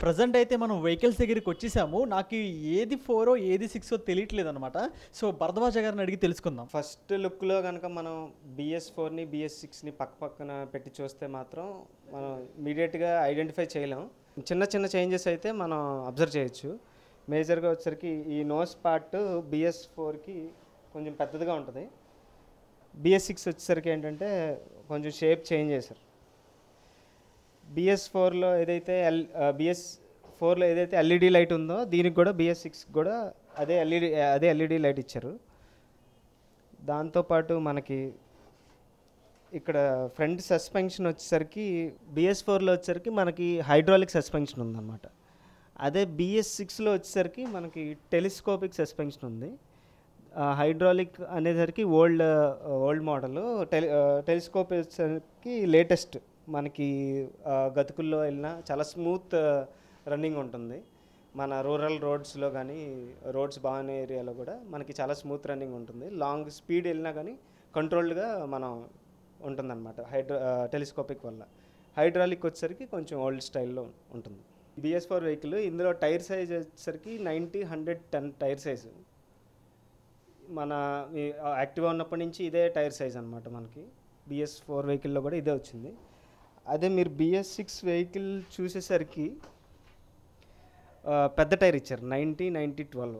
present అయితే మనం vehicles దగ్గరికి వచ్చేసాము నాకు ఏది ఫోరో ఏది సిక్సో తెలియట్లేదు అనమాట సో భరద్వాజ గారిని అడిగి తెలుసుకుందాం ఫస్ట్ లుక్లో కనుక మనం బిఎస్ ఫోర్ని బిఎస్ సిక్స్ని పక్క పక్కన పెట్టి చూస్తే మాత్రం మనం ఇమీడియట్గా ఐడెంటిఫై చేయలేం చిన్న చిన్న చేంజెస్ అయితే మనం అబ్జర్వ్ చేయొచ్చు మేజర్గా వచ్చేసరికి ఈ నోస్ పార్ట్ బిఎస్ ఫోర్కి కొంచెం పెద్దదిగా ఉంటుంది బిఎస్ సిక్స్ వచ్చేసరికి ఏంటంటే కొంచెం షేప్ చేంజ్ చేశారు బిఎస్ ఫోర్లో ఏదైతే ఎల్ బిఎస్ ఫోర్లో ఏదైతే ఎల్ఈడి లైట్ ఉందో దీనికి కూడా బిఎస్ సిక్స్ కూడా అదే ఎల్ఈడి అదే ఎల్ఈడి లైట్ ఇచ్చారు దాంతోపాటు మనకి ఇక్కడ ఫ్రంట్ సస్పెన్షన్ వచ్చేసరికి బిఎస్ ఫోర్లో వచ్చేసరికి మనకి హైడ్రాలిక్ సస్పెన్షన్ ఉందన్నమాట అదే బిఎస్ సిక్స్లో వచ్చేసరికి మనకి టెలిస్కోపిక్ సస్పెన్షన్ ఉంది హైడ్రాలిక్ అనేసరికి old old model tele telescope వచ్చేసరికి లేటెస్ట్ మనకి ఆ, గతుకుల్లో వెళ్ళినా చాలా స్మూత్ రన్నింగ్ ఉంటుంది మన రూరల్ రోడ్స్లో కానీ రోడ్స్ బాగున్న ఏరియాలో కూడా మనకి చాలా స్మూత్ రన్నింగ్ ఉంటుంది లాంగ్ స్పీడ్ వెళ్ళినా కానీ కంట్రోల్డ్గా మనం ఉంటుందన్నమాట హైడ్రా టెలిస్కోపిక్ వల్ల హైడ్రాలిక్ వచ్చేసరికి కొంచెం ఓల్డ్ స్టైల్లో ఉంటుంది బిఎస్ ఫోర్ వెహికల్ ఇందులో టైర్ సైజ్ వచ్చేసరికి ninety hundred ten tyre size మన ఈ యాక్టివ్గా ఉన్నప్పటి నుంచి ఇదే టైర్ సైజ్ అనమాట మనకి బిఎస్ ఫోర్ వెహికల్లో కూడా ఇదే వచ్చింది అదే మీరు బిఎస్ సిక్స్ వెహికల్ చూసేసరికి ఆ, పెద్ద టైర్ ఇచ్చారు నైంటీ నైంటీ ట్వెల్వ్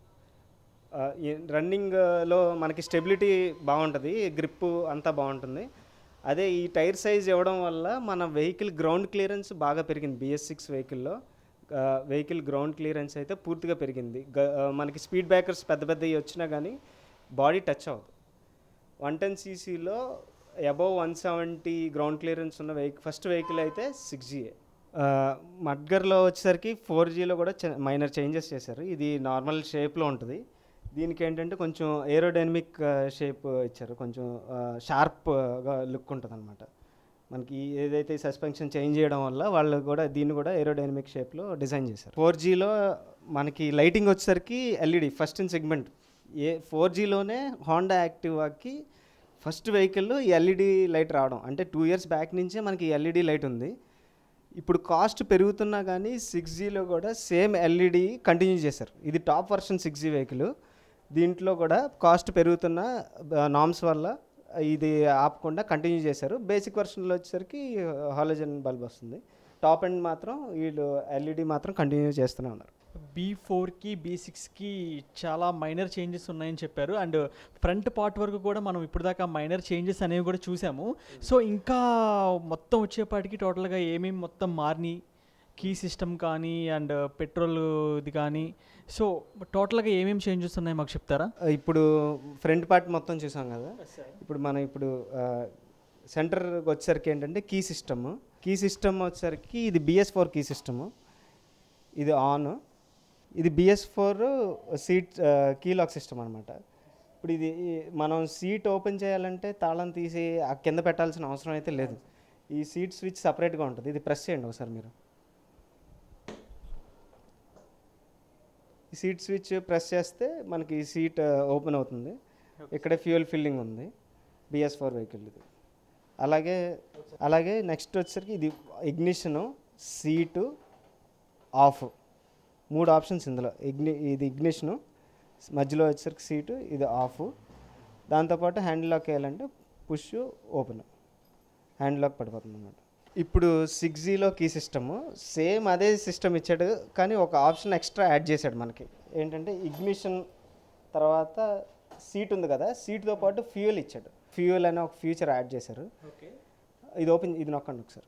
రన్నింగ్లో మనకి స్టెబిలిటీ బాగుంటుంది గ్రిప్ అంతా బాగుంటుంది అదే ఈ టైర్ సైజ్ ఇవ్వడం వల్ల మన వెహికల్ గ్రౌండ్ క్లియరెన్స్ బాగా పెరిగింది బిఎస్ సిక్స్ వెహికల్లో వెహికల్ గ్రౌండ్ క్లియరెన్స్ అయితే పూర్తిగా పెరిగింది గ- ఆ, మనకి స్పీడ్ బ్రేకర్స్ పెద్ద పెద్దవి వచ్చినా కానీ బాడీ టచ్ అవ్వదు వన్ టెన్ సీసీలో above one seventy ground clearance ఉన్న వెహికల్ ఫస్ట్ వెహికల్ అయితే సిక్స్ జీఏ మడ్గర్లో వచ్చేసరికి ఫోర్ జీలో కూడా మైనర్ చేంజెస్ చేశారు ఇది నార్మల్ షేప్లో ఉంటుంది దీనికి ఏంటంటే కొంచెం ఏరోడైనమిక్ షేప్ ఇచ్చారు కొంచెం షార్ప్గా లుక్ ఉంటుంది అనమాట మనకి ఏదైతే సస్పెన్షన్ చేంజ్ చేయడం వల్ల వాళ్ళు కూడా దీన్ని కూడా ఏరోడైనమిక్ షేప్లో డిజైన్ చేశారు ఫోర్ జీలో మనకి లైటింగ్ వచ్చేసరికి ఎల్ఈడి ఫస్ట్ ఇన్ సెగ్మెంట్ ఏ ఫోర్ జీలోనే హోండా యాక్టివాకి ఫస్ట్ వెహికల్ ఎల్ఈడి లైట్ రావడం అంటే టూ ఇయర్స్ బ్యాక్ నుంచే మనకి ఎల్ఈడి లైట్ ఉంది ఇప్పుడు కాస్ట్ పెరుగుతున్నా కానీ సిక్స్ జీలో కూడా సేమ్ ఎల్ఈడి కంటిన్యూ చేశారు ఇది top version six G vehicle దీంట్లో కూడా కాస్ట్ పెరుగుతున్న నామ్స్ వల్ల ఇది ఆపకుండా కంటిన్యూ చేశారు బేసిక్ వర్షన్లో వచ్చేసరికి హాలోజన్ బల్బ్ వస్తుంది టాప్ ఎండ్ మాత్రం వీళ్ళు ఎల్ఈడి మాత్రం కంటిన్యూ చేస్తూనే ఉన్నారు బీ ఫోర్కి బీ సిక్స్కి చాలా మైనర్ చేంజెస్ ఉన్నాయని చెప్పారు అండ్ ఫ్రంట్ పార్ట్ వరకు కూడా మనం ఇప్పుడు దాకా మైనర్ చేంజెస్ అనేవి కూడా చూసాము సో ఇంకా మొత్తం వచ్చేపాటికి టోటల్గా ఏమేమి మొత్తం మారినాయి కీ సిస్టమ్ కానీ అండ్ పెట్రోల్ ఇది కానీ సో టోటల్గా ఏమేమి చేంజెస్ ఉన్నాయి మాకు చెప్తారా ఇప్పుడు ఫ్రంట్ పార్ట్ మొత్తం చూసాం కదా ఇప్పుడు మనం ఇప్పుడు సెంటర్ వచ్చేసరికి ఏంటంటే కీ సిస్టమ్ కీ సిస్టమ్ వచ్చేసరికి ఇది బిఎస్ ఫోర్ కీ సిస్టమ్ ఇది ఆన్ ఇది BS four seat key lock system అనమాట ఇప్పుడు ఇది ఈ- మనం సీట్ ఓపెన్ చేయాలంటే తాళం తీసి ఆ కింద పెట్టాల్సిన అవసరం అయితే లేదు ఈ సీట్ స్విచ్ సపరేట్గా ఉంటుంది ఇది ప్రెస్ చేయండి ఒకసారి మీరు ఈ సీట్ స్విచ్ ప్రెస్ చేస్తే మనకి ఈ సీట్ ఓపెన్ అవుతుంది ఇక్కడే ఫ్యూయల్ ఫిల్లింగ్ ఉంది బిఎస్ ఫోర్ వెహికల్ ఇది అలాగే అలాగే నెక్స్ట్ వచ్చేసరికి ఇది ఇగ్నిషను సీటు ఆఫ్ మూడు ఆప్షన్స్ ఇందులో ఇగ్ని ఇది ఇగ్నిషను మధ్యలో వచ్చేసరికి సీటు ఇది ఆఫ్ దాంతోపాటు హ్యాండ్ లాక్ వేయాలంటే పుష్ ఓపెన్ హ్యాండ్ లాక్ పడిపోతుంది అన్నమాట ఇప్పుడు సిక్స్ జీలో కీ సిస్టమ్ సేమ్ అదే సిస్టమ్ ఇచ్చాడు కానీ ఒక ఆప్షన్ ఎక్స్ట్రా యాడ్ చేశాడు మనకి ఏంటంటే ఇగ్నిషన్ తర్వాత సీట్ ఉంది కదా సీట్తో పాటు ఫ్యూయల్ ఇచ్చాడు ఫ్యూయల్ అనే ఒక ఫ్యూచర్ యాడ్ చేశారు ఓకే ఇది ఓపెన్ ఇది నొక్కండి ఒకసారి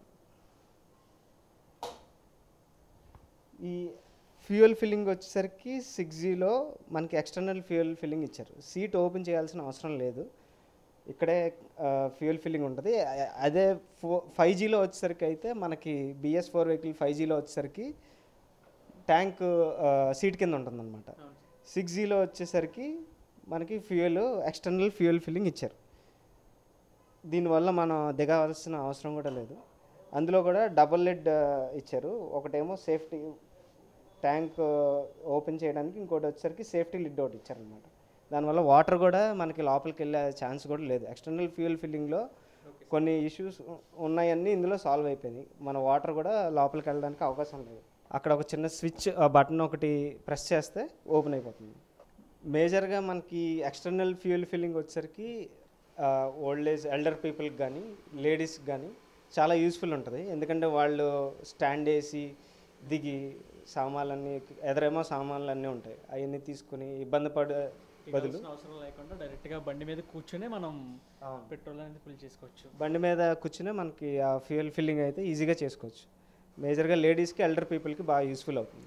ఈ ఫ్యూయల్ ఫిల్లింగ్ వచ్చేసరికి సిక్స్ జీలో మనకి ఎక్స్టర్నల్ ఫ్యూయల్ ఫిల్లింగ్ ఇచ్చారు సీట్ ఓపెన్ చేయాల్సిన అవసరం లేదు ఇక్కడే ఫ్యూయల్ ఫిల్లింగ్ ఉంటుంది అ- అదే ఫో ఫైవ్ జీలో వచ్చేసరికి అయితే మనకి బిఎస్ ఫోర్ వెహికల్ ఫైవ్ జీలో వచ్చేసరికి ట్యాంక్ సీట్ కింద ఉంటుందన్నమాట సిక్స్ జీలో వచ్చేసరికి మనకి ఫ్యూయల్ ఎక్స్టర్నల్ ఫ్యూయల్ ఫిల్లింగ్ ఇచ్చారు దీనివల్ల మనం దిగాల్సిన అవసరం కూడా లేదు అందులో కూడా డబుల్ లెడ్ ఇచ్చారు ఒకటేమో సేఫ్టీ ట్యాంక్ ఓపెన్ చేయడానికి ఇంకోటి వచ్చేసరికి సేఫ్టీ లిడ్ ఒకటి ఇచ్చారనమాట దానివల్ల వాటర్ కూడా మనకి లోపలికి వెళ్ళే ఛాన్స్ కూడా లేదు ఎక్స్టర్నల్ ఫ్యూయల్ ఫిల్లింగ్లో కొన్ని ఇష్యూస్ ఉన్నాయన్నీ ఇందులో సాల్వ్ అయిపోయినాయి మన వాటర్ కూడా లోపలికి వెళ్ళడానికి అవకాశం లేదు అక్కడ ఒక చిన్న స్విచ్ బటన్ ఒకటి ప్రెస్ చేస్తే ఓపెన్ అయిపోతుంది మేజర్గా మనకి ఎక్స్టర్నల్ ఫ్యూయల్ ఫిల్లింగ్ వచ్చేసరికి ఓల్డ్ ఏజ్ ఎల్డర్ పీపుల్కి కానీ లేడీస్కి కానీ చాలా యూస్ఫుల్ ఉంటుంది ఎందుకంటే వాళ్ళు స్టాండ్ వేసి దిగి సామాన్లన్నీ ఎదురేమో సామాన్లు అన్నీ ఉంటాయి అవన్నీ తీసుకుని ఇబ్బంది పడే బదులు ఇవ్వాల్సిన అవసరం లేకుండా డైరెక్ట్గా బండి మీద కూర్చొని మనం పెట్రోల్ అనేది ఫిల్ చేసుకోవచ్చు బండి మీద కూర్చునే మనకి ఆ ఫ్యూయల్ ఫిల్లింగ్ అయితే ఈజీగా చేసుకోవచ్చు మేజర్గా లేడీస్కి ఎల్డర్ పీపుల్కి బాగా యూస్ఫుల్ అవుతుంది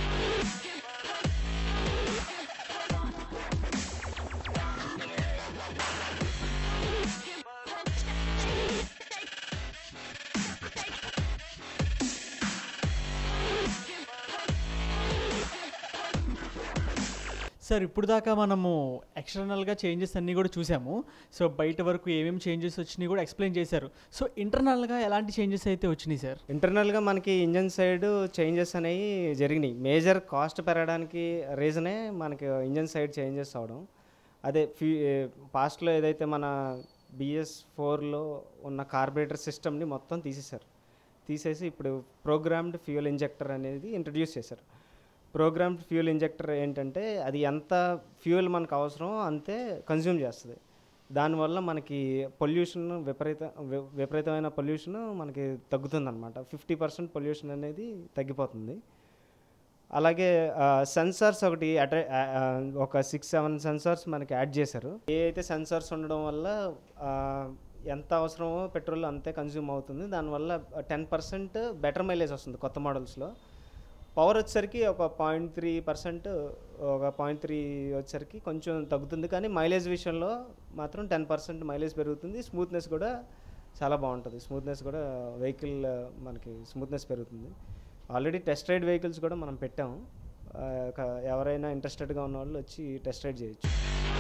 సార్ ఇప్పుడు దాకా మనము ఎక్స్టర్నల్గా చేంజెస్ అన్నీ కూడా చూసాము సో బయట వరకు ఏమేమి చేంజెస్ వచ్చినాయి కూడా ఎక్స్ప్లెయిన్ చేశారు సో ఇంటర్నల్గా ఎలాంటి చేంజెస్ అయితే వచ్చినాయి సార్ ఇంటర్నల్గా మనకి ఇంజన్ సైడ్ చేంజెస్ అనేవి జరిగినాయి మేజర్ కాస్ట్ పెరగడానికి రీజనే మనకి ఇంజన్ సైడ్ చేంజెస్ అవడం అదే ఫ్యూ పాస్ట్లో ఏదైతే మన బిఎస్ ఫోర్లో ఉన్న కార్బొరేటర్ సిస్టమ్ని మొత్తం తీసేశారు తీసేసి ఇప్పుడు ప్రోగ్రామ్డ్ ఫ్యూయల్ ఇంజెక్టర్ అనేది ఇంట్రడ్యూస్ చేశారు ప్రోగ్రామ్డ్ ఫ్యూయల్ ఇంజెక్టర్ ఏంటంటే అది ఎంత ఫ్యూయల్ మనకు అవసరం అంతే కన్జ్యూమ్ చేస్తుంది దానివల్ల మనకి పొల్యూషన్ విపరీత వి- విపరీతమైన పొల్యూషన్ మనకి తగ్గుతుంది అనమాట ఫిఫ్టీ పర్సెంట్ పొల్యూషన్ అనేది తగ్గిపోతుంది అలాగే సెన్సార్స్ ఒకటి అట ఆ, ఆ, ఒక సిక్స్ సెవెన్ సెన్సార్స్ మనకి యాడ్ చేశారు ఏ అయితే సెన్సార్స్ ఉండడం వల్ల ఆ, ఎంత అవసరమో పెట్రోల్ అంతే కన్జ్యూమ్ అవుతుంది దానివల్ల టెన్ పర్సెంట్ బెటర్ మైలేజ్ వస్తుంది కొత్త మోడల్స్లో పవర్ వచ్చేసరికి ఒక పాయింట్ త్రీ పర్సెంట్ ఒక పాయింట్ త్రీ వచ్చేసరికి కొంచెం తగ్గుతుంది కానీ మైలేజ్ విషయంలో మాత్రం టెన్ పర్సెంట్ మైలేజ్ పెరుగుతుంది స్మూత్నెస్ కూడా చాలా బాగుంటుంది స్మూత్నెస్ కూడా వెహికల్ మనకి స్మూత్నెస్ పెరుగుతుంది ఆల్రెడీ టెస్ట్ రైడ్ వెహికల్స్ కూడా మనం పెట్టాము ఆ, ఒక ఎవరైనా ఇంట్రెస్టెడ్గా ఉన్న వాళ్ళు వచ్చి టెస్ట్ రైడ్ చేయొచ్చు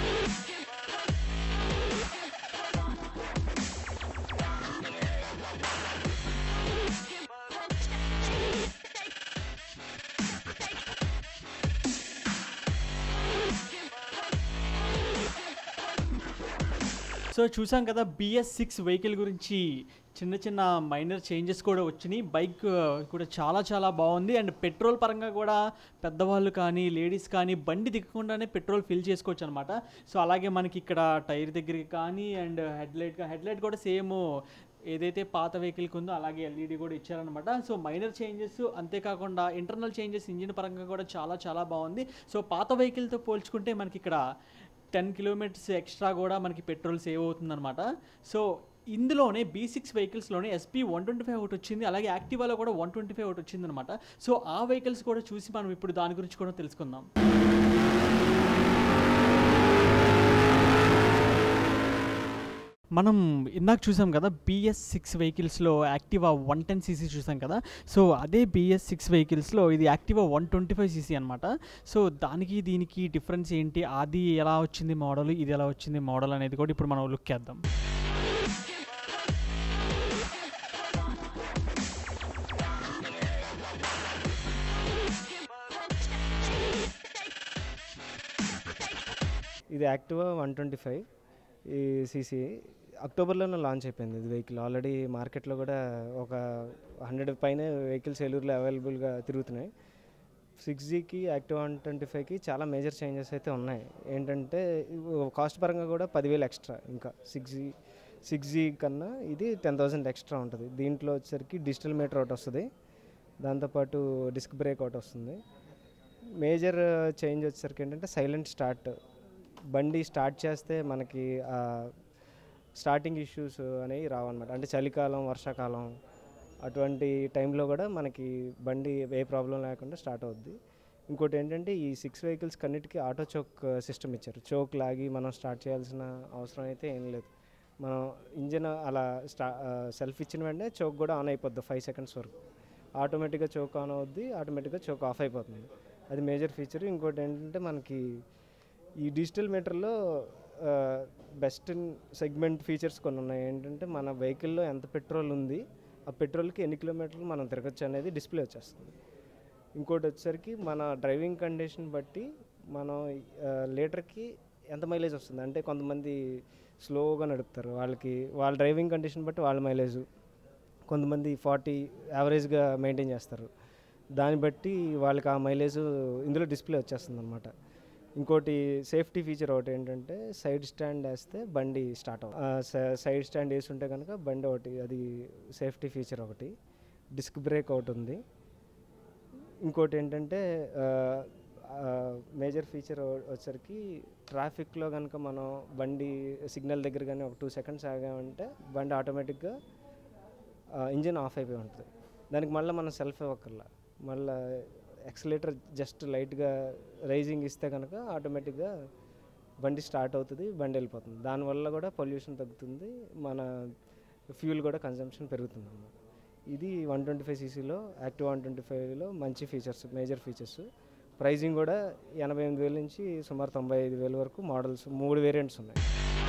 సో చూసాం కదా బిఎస్ సిక్స్ వెహికల్ గురించి చిన్న చిన్న మైనర్ చేంజెస్ కూడా వచ్చినాయి బైక్ కూడా చాలా చాలా బాగుంది అండ్ పెట్రోల్ పరంగా కూడా పెద్దవాళ్ళు కానీ లేడీస్ కానీ బండి దిగకుండానే పెట్రోల్ ఫిల్ చేసుకోవచ్చు అనమాట సో అలాగే మనకి ఇక్కడ టైర్ దగ్గరికి కానీ అండ్ హెడ్లైట్ హెడ్లైట్ కూడా సేమ్ ఏదైతే పాత వెహికల్కి ఉందో అలాగే ఎల్ఈడి కూడా ఇచ్చారనమాట సో మైనర్ చేంజెస్ అంతేకాకుండా ఇంటర్నల్ చేంజెస్ ఇంజిన్ పరంగా కూడా చాలా చాలా బాగుంది సో పాత వెహికల్తో పోల్చుకుంటే మనకి ఇక్కడ టెన్ కిలోమీటర్స్ ఎక్స్ట్రా కూడా మనకి పెట్రోల్ సేవ్ అవుతుందన్నమాట సో ఇందులోనే బీ సిక్స్ వెహికల్స్లోనే ఎస్పీ వన్ ట్వంటీ ఫైవ్ ఒకటి వచ్చింది అలాగే యాక్టివాలో కూడా వన్ ట్వంటీ ఫైవ్ ఒకటి వచ్చిందనమాట సో ఆ వెహికల్స్ కూడా చూసి మనం ఇప్పుడు దాని గురించి కూడా తెలుసుకుందాం మనం ఇందాక చూసాం కదా బిఎస్ సిక్స్ వెహికల్స్లో యాక్టివా వన్ టెన్ సీసీ చూసాం కదా సో అదే బిఎస్ సిక్స్ వెహికల్స్లో ఇది Activa one twenty five CC అనమాట సో దానికి దీనికి డిఫరెన్స్ ఏంటి అది ఎలా వచ్చింది మోడల్ ఇది ఎలా వచ్చింది మోడల్ అనేది కూడా ఇప్పుడు మనం లుక్ చేద్దాం ఇది యాక్టివా వన్ ట్వంటీ ఫైవ్ ఈ సీసీ అక్టోబర్లోనే లాంచ్ అయిపోయింది ఇది వెహికల్ ఆల్రెడీ మార్కెట్లో కూడా ఒక హండ్రెడ్ పైన వెహికల్స్ ఏలూరులో అవైలబుల్గా తిరుగుతున్నాయి సిక్స్ జీకి యాక్టివ్ వన్ ట్వంటీ ఫైవ్కి చాలా మేజర్ చేంజెస్ అయితే ఉన్నాయి ఏంటంటే కాస్ట్ పరంగా కూడా పదివేలు ఎక్స్ట్రా ఇంకా సిక్స్ జీ సిక్స్ జీ కన్నా ఇది టెన్ థౌసండ్ ఎక్స్ట్రా ఉంటుంది దీంట్లో వచ్చేసరికి డిజిటల్ మీటర్ ఒకటి వస్తుంది దాంతోపాటు డిస్క్ బ్రేక్ ఒకటి వస్తుంది మేజర్ చేంజ్ వచ్చేసరికి ఏంటంటే సైలెంట్ స్టార్ట్ బండి స్టార్ట్ చేస్తే మనకి స్టార్టింగ్ ఇష్యూస్ అనేవి రావన్నమాట అంటే చలికాలం వర్షాకాలం అటువంటి టైంలో కూడా మనకి బండి ఏ ప్రాబ్లం లేకుండా స్టార్ట్ అవుద్ది ఇంకోటి ఏంటంటే ఈ సిక్స్ వెహికల్స్ కన్నిటికీ ఆటో చోక్ సిస్టమ్ ఇచ్చారు చోక్ లాగి మనం స్టార్ట్ చేయాల్సిన అవసరం అయితే ఏం లేదు మనం ఇంజిన్ అలా స్టా సెల్ఫ్ ఇచ్చిన వెంటనే చోక్ కూడా ఆన్ అయిపోద్ది ఫైవ్ సెకండ్స్ వరకు ఆటోమేటిక్గా చోక్ ఆన్ అవుద్ది ఆటోమేటిక్గా చోక్ ఆఫ్ అయిపోతుంది అది మేజర్ ఫీచర్ ఇంకోటి ఏంటంటే మనకి ఈ డిజిటల్ మీటర్లో బెస్ట్ సెగ్మెంట్ ఫీచర్స్ కొన్ని ఉన్నాయి ఏంటంటే మన వెహికల్లో ఎంత పెట్రోల్ ఉంది ఆ పెట్రోల్కి ఎన్ని కిలోమీటర్లు మనం తిరగచ్చు అనేది డిస్ప్లే వచ్చేస్తుంది ఇంకోటి వచ్చేసరికి మన డ్రైవింగ్ కండిషన్ బట్టి మనం ఆ, లీటర్కి ఎంత మైలేజ్ వస్తుంది అంటే కొంతమంది స్లోగా నడుపుతారు వాళ్ళకి వాళ్ళ డ్రైవింగ్ కండిషన్ బట్టి వాళ్ళ మైలేజ్ కొంతమంది ఫార్టీ యావరేజ్గా మెయింటైన్ చేస్తారు దాన్ని బట్టి వాళ్ళకి ఆ మైలేజ్ ఇందులో డిస్ప్లే వచ్చేస్తుంది అనమాట ఇంకోటి సేఫ్టీ ఫీచర్ ఒకటి ఏంటంటే సైడ్ స్టాండ్ వేస్తే బండి స్టార్ట్ అవుతుంది సైడ్ స్టాండ్ వేసి ఉంటే కనుక బండి ఒకటి అది సేఫ్టీ ఫీచర్ ఒకటి డిస్క్ బ్రేక్ ఒకటి ఉంది ఇంకోటి ఏంటంటే మేజర్ ఫీచర్ వచ్చరికి ట్రాఫిక్లో కనుక మనం బండి సిగ్నల్ దగ్గర కానీ ఒక టూ సెకండ్స్ ఆగామంటే బండి ఆటోమేటిక్గా ఇంజిన్ ఆఫ్ అయిపోయి ఉంటుంది దానికి మళ్ళీ మనం సెల్ఫ్ ఇవ్వక్కర్లా మళ్ళీ ఎక్సలేటర్ జస్ట్ లైట్గా రైజింగ్ ఇస్తే కనుక ఆటోమేటిక్గా బండి స్టార్ట్ అవుతుంది బండి వెళ్ళిపోతుంది దానివల్ల కూడా పొల్యూషన్ తగ్గుతుంది మన ఫ్యూల్ కూడా కన్జంప్షన్ పెరుగుతుంది అన్నమాట ఇది వన్ ట్వంటీ ఫైవ్ సీసీలో యాక్టివ్ వన్ ట్వంటీ ఫైవ్లో మంచి ఫీచర్స్ మేజర్ ఫీచర్స్ ప్రైజింగ్ కూడా ఎనభై ఎనిమిది వేల నుంచి సుమారు తొంభై ఐదు వేల వరకు మోడల్స్ మూడు వేరియంట్స్ ఉన్నాయి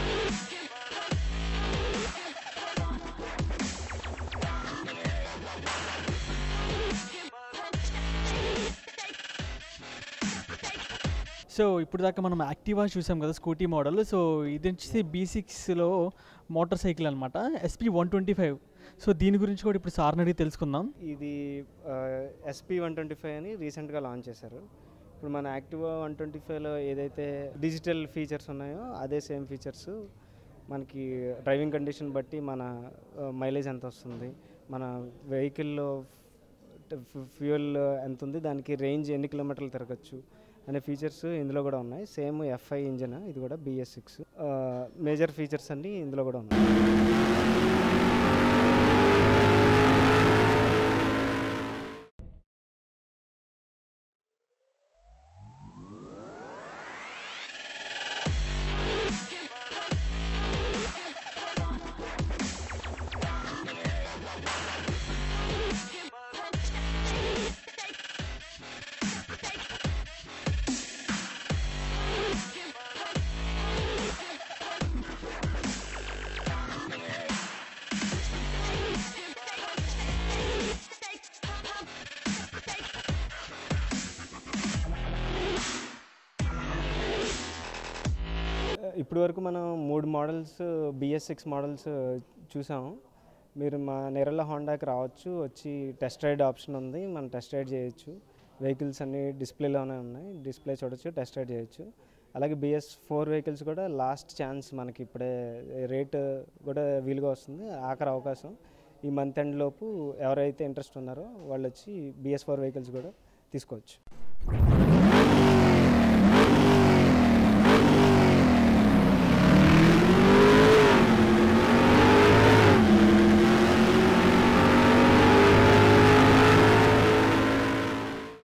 సో ఇప్పుడు దాకా మనం యాక్టివా చూసాం కదా స్కూటీ మోడల్ సో ఇది వచ్చేసి బీ సిక్స్లో మోటార్ సైకిల్ అనమాట SP one twenty five so దీని గురించి కూడా ఇప్పుడు సార్ని అడిగి తెలుసుకుందాం ఇది ఎస్పీ వన్ ట్వంటీ ఫైవ్ అని రీసెంట్గా లాంచ్ చేశారు ఇప్పుడు మన యాక్టివా వన్ ట్వంటీ ఫైవ్లో ఏదైతే డిజిటల్ ఫీచర్స్ ఉన్నాయో అదే సేమ్ ఫీచర్స్ మనకి డ్రైవింగ్ కండిషన్ బట్టి మన మైలేజ్ ఎంత వస్తుంది మన వెహికల్లో ఫ్యూయల్ ఎంత ఉంది దానికి రేంజ్ ఎన్ని కిలోమీటర్లు తిరగచ్చు అనే ఫీచర్స్ ఇందులో కూడా ఉన్నాయి సేమ్ ఎఫ్ఐ ఇంజిన్ ఇది కూడా బిఎస్ సిక్స్ మేజర్ ఫీచర్స్ అన్నీ ఇందులో కూడా ఉన్నాయి ఇప్పటి వరకు మనం మూడు మోడల్స్ బిఎస్ సిక్స్ మోడల్స్ చూసాము మీరు మా నెరల హోండాకి రావచ్చు వచ్చి టెస్ట్ రైడ్ ఆప్షన్ ఉంది మనం టెస్ట్ రైడ్ చేయొచ్చు వెహికల్స్ అన్ని డిస్ప్లేలోనే ఉన్నాయి డిస్ప్లే చూడొచ్చు టెస్ట్ రైడ్ చేయొచ్చు అలాగే బిఎస్ ఫోర్ వెహికల్స్ కూడా లాస్ట్ ఛాన్స్ మనకి ఇప్పుడే రేట్ కూడా వీలుగా వస్తుంది ఆఖరి అవకాశం ఈ మంత్ ఎండ్ లోపు ఎవరైతే ఇంట్రెస్ట్ ఉన్నారో వాళ్ళు వచ్చి బిఎస్ ఫోర్ వెహికల్స్ కూడా తీసుకోవచ్చు